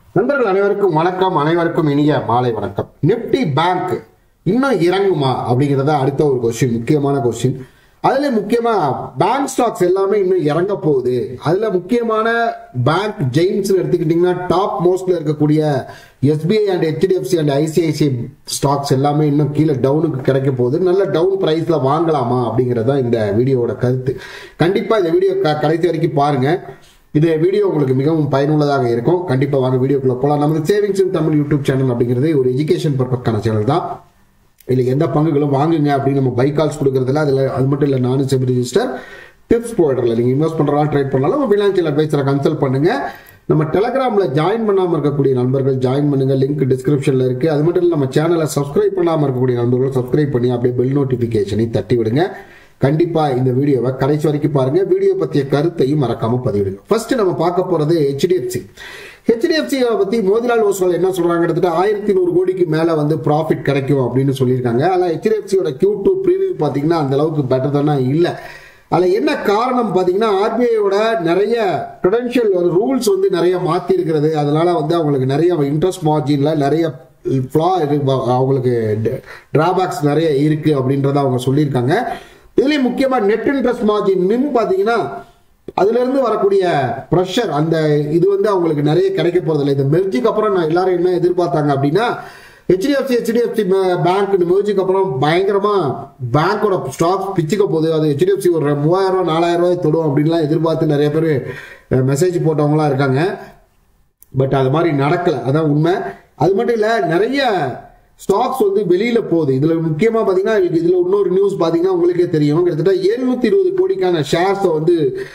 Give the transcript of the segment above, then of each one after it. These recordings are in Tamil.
நண்பர்கள் அனைவருக்கும் வணக்கம் அனைவருக்கும் இனிய மாலை வணக்கம் நிப்டி பேங்க் இன்னும் இறங்குமா அப்படிங்கிறத அடுத்த ஒரு கொஸ்டின் முக்கியமான கொஸ்டின் அதுல முக்கியமா பேங்க் ஸ்டாக்ஸ் எல்லாமே இன்னும் இறங்க போகுது அதுல முக்கியமான பேங்க் ஜெயின்ஸ் எடுத்துக்கிட்டீங்கன்னா டாப் மோஸ்ட்ல இருக்கக்கூடிய SBI and HDFC and ICICI stocks எல்லாமே இன்னும் கீழே டவுனுக்கு கிடைக்க போகுது நல்ல டவுன் பிரைஸ்ல வாங்கலாமா அப்படிங்கிறது தான் இந்த வீடியோவோட கருத்து கண்டிப்பா இந்த வீடியோ க- கடைசி வரைக்கும் பாருங்க இது வீடியோ உங்களுக்கு மிகவும் பயனுள்ளதாக இருக்கும் கண்டிப்பா வாங்க வீடியோக்குள்ள போகலாம் நமது savings in Tamil YouTube channel அப்படிங்கிறது ஒரு எஜுகேஷன் பர்பஸ்க்கான சேனல் தான் இல்லை எந்த பங்குகளும் வாங்குங்க அப்படின்னு நம்ம பை கால்ஸ் கொடுக்கறதில்ல அதில் அது மட்டும் இல்லை நானும் செபி ரிஜிஸ்டர் டிப்ஸ் ப்ரொவைடரில் நீங்கள் இன்வெஸ்ட் பண்ணுறலாம் ட்ரேட் பண்ணலாம் ஃபினான்ஷியல் அட்வைசரை கன்சல்ட் பண்ணுங்க நம்ம டெலகிராமில் ஜாயின் பண்ணாமல் இருக்கக்கூடிய நண்பர்கள் ஜாயின் பண்ணுங்க லிங்க் டிஸ்கிரிப்ஷனில் இருக்கு அது மட்டும் இல்லை நம்ம சேனலை சப்ஸ்கிரைப் பண்ணாமல் இருக்கக்கூடிய நண்பர்கள் சப்ஸ்கிரைப் பண்ணி அப்படியே பெல் நோட்டிஃபிகேஷனை தட்டி விடுங்க கண்டிப்பா இந்த வீடியோவை கடைசி வரைக்கும் பாருங்க வீடியோ பத்திய கருத்தையும் மறக்காம பதிவிடுங்க ஃபர்ஸ்ட் நம்ம பார்க்க போறது ஹெச்டிஎஃப்சி ஹெச்டிஎஃப்சி பத்தி மோதிலால் ஓஸ்வால் என்ன சொல்றாங்க கிட்டத்தட்ட ஆயிரத்தி நூறு கோடிக்கு மேல வந்து ப்ராஃபிட் கிடைக்கும் அப்படின்னு சொல்லியிருக்காங்க ஆனா ஹெச்டிஎஃப்சியோட கியூ டூ ப்ரீவியூ பாத்தீங்கன்னா அந்த அளவுக்கு பெட்டர் தானே இல்லை அதுல என்ன காரணம் பாத்தீங்கன்னா ஆர்பிஐயோட நிறைய ப்ரொடென்ஷியல் ரூல்ஸ் வந்து நிறைய மாத்தி இருக்கிறது அதனால வந்து அவங்களுக்கு நிறைய இன்ட்ரெஸ்ட் மார்ஜின்ல நிறைய ஃப்ளா அவங்களுக்கு டிராபேக்ஸ் நிறைய இருக்கு அப்படின்றத அவங்க சொல்லியிருக்காங்க இதுலயும் முக்கியமா நெட் இன்ட்ரெஸ்ட் மார்ஜின் நிம் பாத்தீங்கன்னா அதுல இருந்து வரக்கூடிய ப்ரெஷர் அந்த இது வந்து அவங்களுக்கு நிறைய கிடைக்க போறதில்லை இந்த மெர்ஜிக்கு அப்புறம் நான் எல்லாரும் என்ன எதிர்பார்த்தாங்க அப்படின்னா ஹெச்டிஎஃப்சி ஹெச்டிஎஃப்சி பேங்க் மெர்ஜிக்கு அப்புறம் பயங்கரமா பேங்கோட ஸ்டாக்ஸ் பிச்சுக்க போகுது அது ஹெச்டிஎஃப்சி ஒரு மூவாயிரம் ரூபாய் நாலாயிரம் ரூபாய் தொடும் அப்படின்லாம் எதிர்பார்த்து நிறைய பேர் மெசேஜ் போட்டவங்களாம் இருக்காங்க பட் அது மாதிரி நடக்கல அதான் உண்மை அது மட்டும் இல்ல நிறைய ஸ்டாக்ஸ் வந்து வெளியில போகுது இதுல முக்கியமா பாத்தீங்கன்னா இதுல இன்னொரு நியூஸ் பாத்தீங்கன்னா உங்களுக்கே தெரியும் கிட்டத்தட்ட 720 இருபது கோடிக்கான ஷேர்ஸை வந்து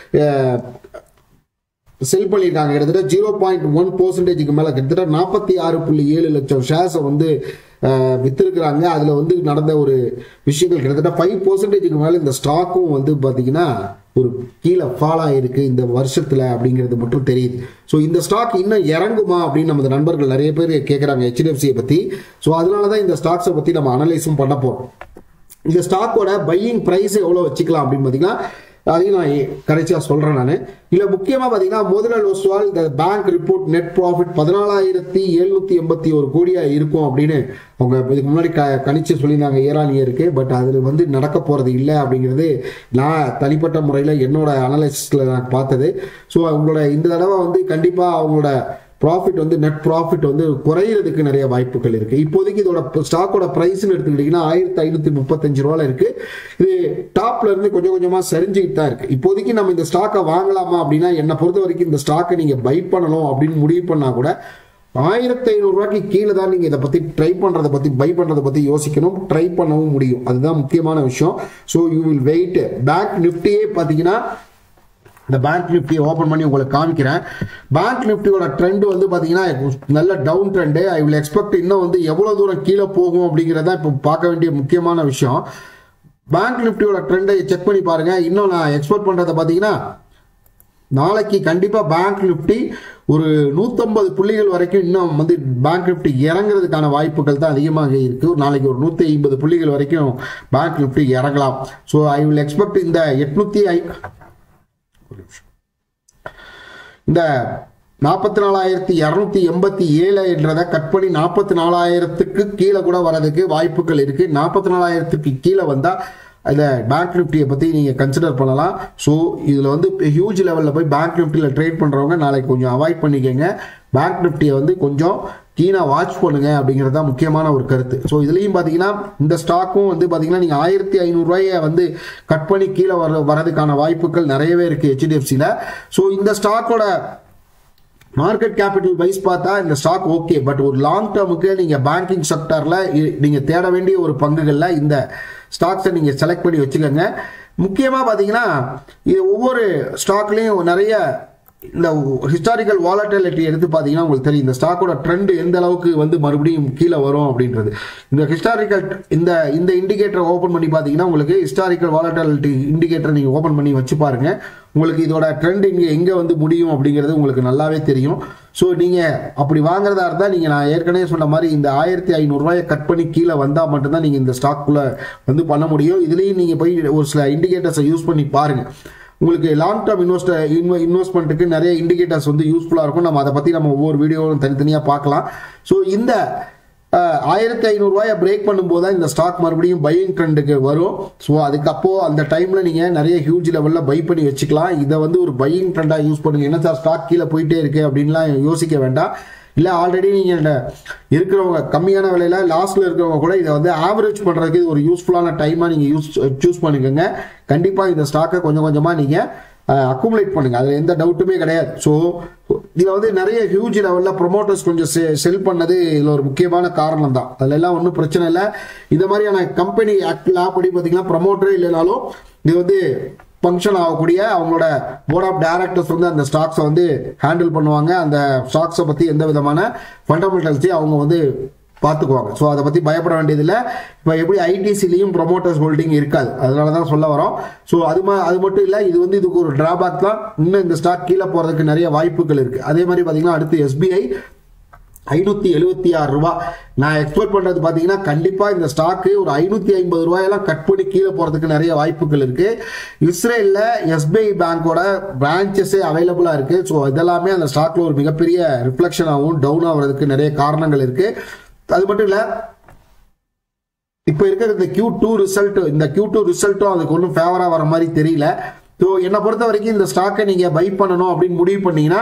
செல் பண்ணியிருக்காங்க கிட்டத்தட்ட ஜீரோ பாயிண்ட் ஒன் பர்சன்டேஜுக்கு மேல கிட்டத்தட்ட நாற்பத்தி ஆறு புள்ளி ஏழு லட்சம் ஷேர்ஸை வந்து அஹ், வித்திருக்கிறாங்க அதுல வந்து நடந்த ஒரு விஷயங்கள் கிட்டத்தட்ட ஃபைவ் பர்சன்டேஜுக்கு மேல இந்த ஸ்டாக்கும் வந்து பாத்தீங்கன்னா ஒரு கீழே ஃபால் ஆயிருக்கு இந்த வருஷத்துல அப்படிங்கிறது மட்டும் தெரியுது ஸோ இந்த ஸ்டாக் இன்னும் இறங்குமா அப்படின்னு நமது நண்பர்கள் நிறைய பேர் கேட்குறாங்க ஹெச்டிஎஃப்சியை பத்தி ஸோ அதனால தான் இந்த ஸ்டாக்ஸை பத்தி நம்ம அனலைஸும் பண்ண போறோம் இந்த ஸ்டாக்கோட பையிங் பிரைஸ் எவ்வளோ வச்சுக்கலாம் அப்படின்னு பார்த்தீங்கன்னா அதையும் நான் கடைசியாக சொல்கிறேன் நான் இல்லை முக்கியமாக பார்த்தீங்கன்னா முதலல் ஒஸ்வால் இந்த பேங்க் ரிப்போர்ட் நெட் ப்ராஃபிட் பதினாலாயிரத்தி எழுநூற்றி எண்பத்தி ஒரு கோடியாக இருக்கும் அப்படின்னு அவங்க இதுக்கு முன்னாடி க கணிச்சு சொல்லியிருந்தாங்க ஏராளி இருக்கு பட் அதில் வந்து நடக்க போகிறது இல்லை அப்படிங்கிறது நான் தனிப்பட்ட முறையில் என்னோட அனலைசிஸில் நான் பார்த்தது ஸோ அவங்களோட இந்த தடவை வந்து கண்டிப்பாக அவங்களோட ப்ராஃபிட் வந்து நெட் ப்ராஃபிட் வந்து குறையிறதுக்கு நிறைய வாய்ப்புகள் இருக்கு இப்போதைக்கு இதோட ஸ்டாக்கோட பிரைஸ்னு எடுத்துக்கிட்டீங்கன்னா ஆயிரத்தி ஐநூத்தி முப்பத்தஞ்சு ரூபால இருக்கு இது டாப்ல இருந்து கொஞ்சம் கொஞ்சமா சரிஞ்சுக்கிட்டு தான் இருக்கு இப்போதைக்கு நம்ம இந்த ஸ்டாக்கை வாங்கலாமா அப்படின்னா என்னை பொறுத்த வரைக்கும் இந்த ஸ்டாக்கை நீங்க பை பண்ணணும் அப்படின்னு முடிவு பண்ணா கூட ஆயிரத்தி ஐநூறு ரூபாய்க்கு கீழே தான் நீங்க இதை பத்தி ட்ரை பண்றதை பத்தி பை பண்றதை பத்தி யோசிக்கணும் ட்ரை பண்ணவும் முடியும் அதுதான் முக்கியமான விஷயம் so you will wait bank நிஃப்டியே பாத்தீங்கன்னா இந்த பேங்க் நிஃப்டி ஓப்பன் பண்ணி உங்களுக்கு காமிக்கிறேன் பேங்க் நிஃப்டியோட ட்ரெண்ட் வந்து பார்த்தீங்கன்னா நல்ல down trend I will expect இன்னும் வந்து எவ்வளோ தூரம் கீழே போகும் அப்படிங்கிறத இப்போ பார்க்க வேண்டிய முக்கியமான விஷயம் பேங்க் நிஃப்டியோட ட்ரெண்டை செக் பண்ணி பாருங்க இன்னும் நான் எக்ஸ்பெக்ட் பண்ணுறதை பார்த்தீங்கன்னா நாளைக்கு கண்டிப்பாக பேங்க் நிஃப்டி ஒரு நூற்றம்பது புள்ளிகள் வரைக்கும் இன்னும் வந்து பேங்க் நிஃப்டி இறங்குறதுக்கான வாய்ப்புகள் தான் அதிகமாக இருக்கு நாளைக்கு ஒரு நூற்றி ஐம்பது புள்ளிகள் வரைக்கும் பேங்க் நிஃப்டி இறங்கலாம் ஸோ ஐ வில் எக்ஸ்பெக்ட் இந்த எட்நூத்தி ஐ இந்த நாற்பத்தி நாலாயிரத்தி இரநூத்தி எண்பத்தி ஏழு என்றதை கட் பண்ணி நாற்பத்தி நாலாயிரத்துக்கு கீழே கூட வரதுக்கு வாய்ப்புகள் இருக்கு நாற்பத்தி நாலாயிரத்துக்கு கீழே வந்தா இந்த பேங்க் நிஃப்டியை பற்றி நீங்கள் கன்சிடர் பண்ணலாம் ஸோ இதில் வந்து ஹியூஜ் லெவலில் போய் பேங்க் நிஃப்டியில் ட்ரேட் பண்ணுறவங்க நாளைக்கு கொஞ்சம் அவாய்ட் பண்ணிக்கங்க பேங்க் நிஃப்டியை வந்து கொஞ்சம் கீனாக வாட்ச் பண்ணுங்க அப்படிங்கிறது தான் முக்கியமான ஒரு கருத்து ஸோ இதுலேயும் பார்த்தீங்கன்னா இந்த ஸ்டாக்கும் வந்து பார்த்தீங்கன்னா நீங்கள் ஆயிரத்தி ஐநூறுரூவாயை வந்து கட் பண்ணி கீழே வர வரதுக்கான வாய்ப்புகள் நிறையவே இருக்குது ஹெச்டிஎஃப்சியில் ஸோ இந்த ஸ்டாக்கோட மார்க்கெட் கேபிட்டல் வைஸ் பார்த்தா இந்த ஸ்டாக் ஓகே பட் ஒரு லாங் டேர்முக்கு நீங்க பேங்கிங் செக்டர்ல நீங்க தேட வேண்டிய ஒரு பங்குகள்ல இந்த ஸ்டாக்ஸை நீங்க செலக்ட் பண்ணி வச்சுக்கோங்க முக்கியமா பாத்தீங்கன்னா இது ஒவ்வொரு ஸ்டாக்லயும் நிறைய இந்த ஹிஸ்டாரிக்கல் வாலட்டிலிட்டி எடுத்து பார்த்தீங்கன்னா உங்களுக்கு தெரியும் இந்த ஸ்டாக்கோட ட்ரெண்ட் எந்த அளவுக்கு வந்து மறுபடியும் கீழே வரும் அப்படின்றது இந்த ஹிஸ்டாரிக்கல் இந்த இந்த இண்டிகேட்டரை ஓப்பன் பண்ணி பார்த்தீங்கன்னா உங்களுக்கு ஹிஸ்டாரிக்கல் வாலட்டிலிட்டி இண்டிகேட்டர் நீங்கள் ஓப்பன் பண்ணி வச்சு பாருங்க உங்களுக்கு இதோட ட்ரெண்ட் இங்கே எங்கே வந்து முடியும் அப்படிங்கிறது உங்களுக்கு நல்லாவே தெரியும் ஸோ நீங்கள் அப்படி வாங்குறதா இருந்தால் நீங்கள் நான் ஏற்கனவே சொன்ன மாதிரி இந்த ஆயிரத்தி ஐநூறுரூவாயை கட் பண்ணி கீழே வந்தால் மட்டும்தான் நீங்கள் இந்த ஸ்டாக்குள்ளே வந்து பண்ண முடியும் இதுலேயும் நீங்கள் போய் ஒரு சில இண்டிகேட்டர்ஸை யூஸ் பண்ணி பாருங்கள் உங்களுக்கு லாங் டேர்ம் இன்வெஸ்ட் இன்வெஸ்ட்மெண்ட்டுக்கு நிறைய இண்டிகேட்டர்ஸ் வந்து யூஸ்ஃபுல்லாக இருக்கும் நம்ம அதை பற்றி நம்ம ஒவ்வொரு வீடியோவும் தனித்தனியாக பார்க்கலாம் ஸோ இந்த ஆயிரத்தி ஐநூறுரூவாயை பிரேக் பண்ணும்போது தான் இந்த ஸ்டாக் மறுபடியும் பையிங் ட்ரெண்டுக்கு வரும் ஸோ அதுக்கப்போ அந்த டைமில் நீங்கள் நிறைய ஹியூஜ் லெவலில் பை பண்ணி வச்சுக்கலாம் இதை வந்து ஒரு பையிங் ட்ரெண்டாக யூஸ் பண்ணுங்க என்ன சார் ஸ்டாக் கீழே போயிட்டே இருக்கு அப்படின்லாம் யோசிக்க வேண்டாம் இல்லை ஆல்ரெடி நீங்கள் இருக்கிறவங்க கம்மியான விலையில லாஸ்ட்ல இருக்கிறவங்க கூட இதை வந்து ஆவரேஜ் பண்ணுறதுக்கு இது ஒரு யூஸ்ஃபுல்லான டைமாக நீங்கள் யூஸ் சூஸ் பண்ணிக்கோங்க கண்டிப்பாக இந்த ஸ்டாக்கை கொஞ்சம் கொஞ்சமாக நீங்கள் அக்குமுலேட் பண்ணுங்க அதில் எந்த டவுட்டுமே கிடையாது ஸோ இதில் வந்து நிறைய ஹியூஜ் லெவலில் ப்ரொமோட்டர்ஸ் கொஞ்சம் செல் பண்ணது இதில் ஒரு முக்கியமான காரணம் தான் அதில் எல்லாம் ஒன்றும் பிரச்சனை இல்லை இந்த மாதிரியான கம்பெனி ஆக்ட் லா படி பார்த்தீங்கன்னா ப்ரொமோட்டரே இல்லைனாலும் இது வந்து ஃபங்க்ஷன் ஆகக்கூடிய அவங்களோட போர்ட் ஆஃப் டைரக்டர்ஸ் வந்து அந்த ஸ்டாக்ஸை வந்து ஹேண்டில் பண்ணுவாங்க அந்த ஸ்டாக்ஸை பற்றி எந்த விதமான ஃபண்டமெண்டல்ஸையும் அவங்க வந்து பார்த்துக்குவாங்க ஸோ அதை பற்றி பயப்பட வேண்டியதில்லை இப்போ எப்படி ஐடிசிலையும் ப்ரொமோட்டர்ஸ் ஹோல்டிங் இருக்காது அதனால தான் சொல்ல வரோம் ஸோ அது மா அது மட்டும் இல்லை இது வந்து இதுக்கு ஒரு டிராபேக் தான் இன்னும் இந்த ஸ்டாக் கீழே போகிறதுக்கு நிறைய வாய்ப்புகள் இருக்குது அதே மாதிரி பார்த்தீங்கன்னா அடுத்து எஸ்பிஐ ஐநூற்றி எழுபத்தி ஆறு ரூபா நான் எக்ஸ்பெக்ட் பண்ணுறது பார்த்தீங்கன்னா கண்டிப்பாக இந்த ஸ்டாக்கு ஒரு ஐநூற்றி ஐம்பது ரூபாயெல்லாம் கட் பண்ணி கீழே போகிறதுக்கு நிறைய வாய்ப்புகள் இருக்குது இஸ்ரேலில் எஸ்பிஐ பேங்கோட பிரான்ச்சஸே அவைலபிளாக இருக்குது ஸோ இதெல்லாமே அந்த ஸ்டாக்கில் ஒரு மிகப்பெரிய ரிஃப்ளெக்ஷன் ஆகும் டவுன் ஆகிறதுக்கு நிறைய காரணங்கள் இருக்குது அது மட்டும் இல்லை இப்போ இருக்கிற இந்த கியூ டூ ரிசல்ட் இந்த கியூ டூ ரிசல்ட்டும் அதுக்கு ஒன்றும் ஃபேவராக வர மாதிரி தெரியல ஸோ என்னை பொறுத்த வரைக்கும் இந்த ஸ்டாக்கை நீங்கள் பை பண்ணணும் அப்படின்னு முடிவு பண்ணீங்கன்னா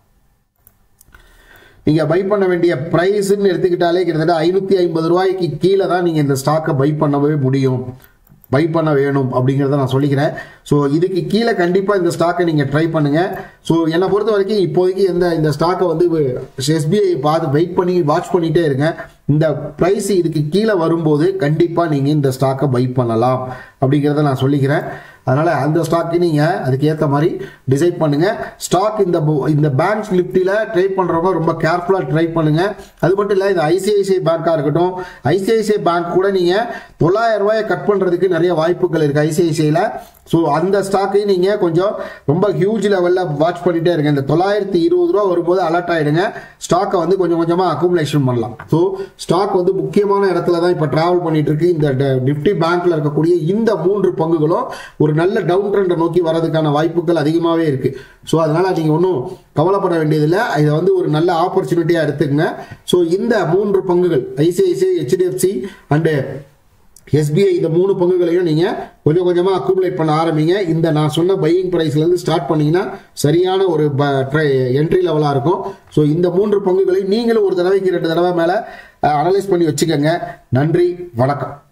நீங்க பை பண்ண வேண்டிய பிரைஸ்ன்னு எடுத்துக்கிட்டாலே கிட்டத்தட்ட ஐநூத்தி ஐம்பது ரூபாய்க்கு கீழே தான் நீங்க இந்த ஸ்டாக்கை பை பண்ணவே முடியும் பை பண்ண வேணும் அப்படிங்கிறத நான் சொல்லிக்கிறேன் ஸோ இதுக்கு கீழே கண்டிப்பாக இந்த ஸ்டாக்கை நீங்கள் ட்ரை பண்ணுங்க ஸோ என்னை பொறுத்த வரைக்கும் இப்போதைக்கு இந்த இந்த ஸ்டாக்கை வந்து எஸ்பிஐ பார்த்து வெயிட் பண்ணி வாட்ச் பண்ணிட்டே இருங்க இந்த ப்ரைஸ் இதுக்கு கீழே வரும்போது கண்டிப்பாக நீங்கள் இந்த ஸ்டாக்கை பை பண்ணலாம் அப்படிங்கிறத நான் சொல்லிக்கிறேன் அதனால அந்த ஸ்டாக்கு நீங்க அதுக்கு ஏற்ற மாதிரி டிசைட் பண்ணுங்க ஸ்டாக் இந்த பு- இந்த பேங்க் நிஃப்டியில் ட்ரேட் பண்றவங்க ரொம்ப கேர்ஃபுல்லா ட்ரை பண்ணுங்க அது மட்டும் இல்லை இந்த ஐசிஐசிஐ பேங்காக இருக்கட்டும் ஐசிஐசிஐ பேங்க் கூட நீங்க தொள்ளாயிரம் ரூபாயை கட் பண்றதுக்கு நிறைய வாய்ப்புகள் இருக்கு ஐசிஐசிஐல ஸோ அந்த ஸ்டாக்கையும் நீங்க கொஞ்சம் ரொம்ப ஹியூஜ் லெவலில் வாட்ச் பண்ணிட்டே இருங்க இந்த தொள்ளாயிரத்தி இருபது ரூபா வரும்போது அலர்ட் ஆயிடுங்க ஸ்டாக்கை வந்து கொஞ்சம் கொஞ்சமா அக்குமுலேஷன் பண்ணலாம் ஸோ ஸ்டாக் வந்து முக்கியமான இடத்துல தான் இப்போ டிராவல் பண்ணிட்டு இருக்கு இந்த நிஃப்டி பேங்க்ல இருக்கக்கூடிய இந்த மூன்று பங்குகளும் ஒரு நல்ல டவுன் ட்ரெண்டை நோக்கி வரதுக்கான வாய்ப்புகள் அதிகமாகவே இருக்கு ஸோ அதனால நீங்க ஒன்றும் கவலைப்பட வேண்டியதில்லை இதை வந்து ஒரு நல்ல ஆப்பர்ச்சுனிட்டியா எடுத்துக்கங்க ஸோ இந்த மூன்று பங்குகள் ஐசிஐசிஐ ஹெச்டிஎஃப்சி அண்டு எஸ்பிஐ இந்த மூணு பங்குகளையும் நீங்க கொஞ்சம் கொஞ்சமா அக்குமுலேட் பண்ண ஆரம்பிங்க இந்த நான் சொன்ன பையிங் பிரைஸ்ல இருந்து ஸ்டார்ட் பண்ணீங்கன்னா சரியான ஒரு என்ட்ரி லெவலா இருக்கும் ஸோ இந்த மூன்று பங்குகளை நீங்களும் ஒரு தடவைக்கு ரெண்டு தடவை மேல அனலைஸ் பண்ணி வச்சுக்கோங்க நன்றி வணக்கம்